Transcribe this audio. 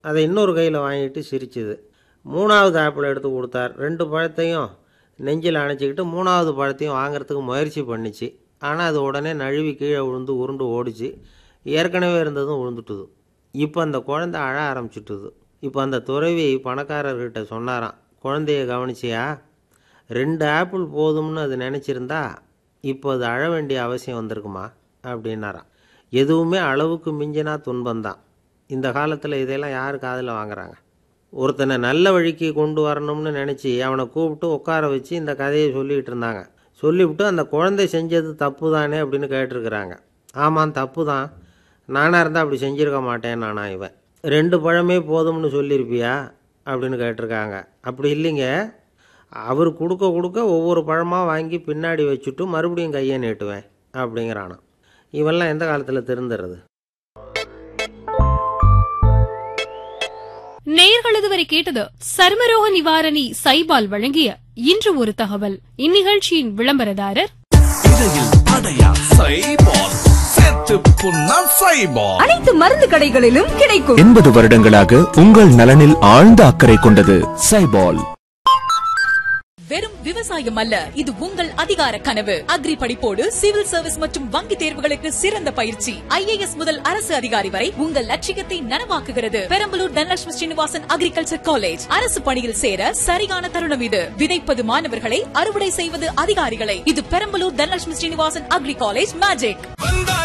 அதை இன்னொரு கையில் வாங்கிட்டு சிரிச்சுது மூணாவது ஆப்பிள் எடுத்து கொடுத்தார் ரெண்டு பழத்தையும் நெஞ்சில் அணைச்சிக்கிட்டு மூணாவது பழத்தையும் வாங்குறதுக்கு முயற்சி பண்ணிச்சு ஆனால் அது உடனே நழுவி கீழே விழுந்து உருண்டு ஓடிச்சு ஏற்கனவே இருந்ததும் விழுந்துட்டுது இப்போ அந்த குழந்தை அழ ஆரம்பிச்சுட்டுது இப்போ அந்த துறவி பணக்காரர்கிட்ட சொன்னாராம் குழந்தைய கவனிச்சியா ரெண்டு ஆப்பிள் போதும்னு அது நினச்சிருந்தா இப்போ அது அழ வேண்டிய அவசியம் வந்திருக்குமா அப்படின்னாராம் எதுவுமே அளவுக்கு மிஞ்சினா துன்பம்தான் இந்த காலத்தில் இதெல்லாம் யார் காதில் வாங்குறாங்க ஒருத்தனை நல்ல வழிக்கு கொண்டு வரணும்னு நினச்சி அவனை கூப்பிட்டு உட்கார வச்சு இந்த கதையை சொல்லிகிட்டு இருந்தாங்க சொல்லிவிட்டு அந்த குழந்தை செஞ்சது தப்பு தானே அப்படின்னு கேட்டிருக்கிறாங்க ஆமாம் தப்பு தான் நானாக இருந்தால் அப்படி செஞ்சிருக்க மாட்டேன் நானா இவன் ரெண்டு பழமே போதும்னு சொல்லியிருப்பியா அப்படின்னு கேட்டிருக்காங்க அப்படி இல்லைங்க அவர் கொடுக்க கொடுக்க ஒவ்வொரு பழமாக வாங்கி பின்னாடி வச்சுட்டு மறுபடியும் கையை நீட்டுவேன் அப்படிங்கிறானாம் இவெல்லாம் எந்த காலத்தில் திருந்துறது நேயர்கள் இதுவரை கேட்டது சர்மரோக நிவாரணி சைபால் வழங்கிய இன்று ஒரு தகவல் இந்நிகழ்ச்சியின் விளம்பரதாரர் இடையில் அடையா சைபால் சேர்த்து புண்ணா சைபால் அனைத்து மருந்து கடைகளிலும் கிடைக்கும் எண்பது வருடங்களாக உங்கள் நலனில் ஆழ்ந்த அக்கறை கொண்டது சைபால் வெறும் விவசாயம் அல்ல இது உங்கள் அதிகார கனவு அக்ரி படிப்போடு சிவில் சர்வீஸ் மற்றும் வங்கி தேர்வுகளுக்கு சிறந்த பயிற்சி ஐஏஎஸ் முதல் அரசு அதிகாரி வரை உங்கள் லட்சியத்தை நனவாக்குகிறது பெரம்பலூர் தனலட்சுமி ஸ்ரீனிவாசன் அக்ரிகல்ச்சர் காலேஜ் அரசு பணியில் சேர சரியான தருணம் இது விதைப்பது மாணவர்களை அறுவடை செய்வது அதிகாரிகளை இது Perambalur Dhanalakshmi Srinivasan agri college magic